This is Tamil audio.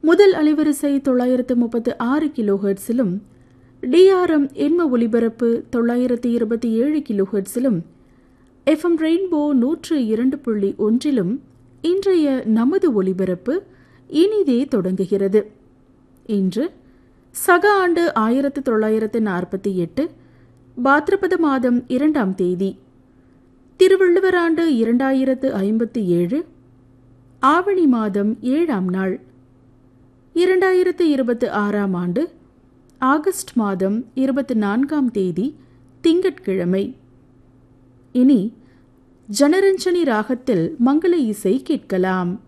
முதல் அலைவரிசை தொள்ளாயிரத்து முப்பத்து ஆறு கிலோஹெர்ட்ஸிலும் டிஆர்எம் எண்ம ஒலிபரப்பு தொள்ளாயிரத்து இருபத்தி ஏழு கிலோஹெர்ட்ஸிலும் எஃப்எம் ரெயின்போ நூற்று இரண்டு புள்ளி ஒன்றிலும் இன்றைய நமது ஒலிபரப்பு இனிதே தொடங்குகிறது இன்று சக ஆண்டு ஆயிரத்து தொள்ளாயிரத்து நாற்பத்தி எட்டு பாத்ரபத மாதம் இரண்டாம் தேதி திருவள்ளுவர் ஆண்டு இரண்டாயிரத்து ஐம்பத்தி ஏழு ஆவணி மாதம் ஏழாம் நாள் இரண்டாயிரத்து இருபத்து ஆறாம் ஆண்டு ஆகஸ்ட் மாதம் இருபத்தி நான்காம் தேதி திங்கட்கிழமை இனி ஜனரஞ்சனி ராகத்தில் மங்கள இசை கேட்கலாம்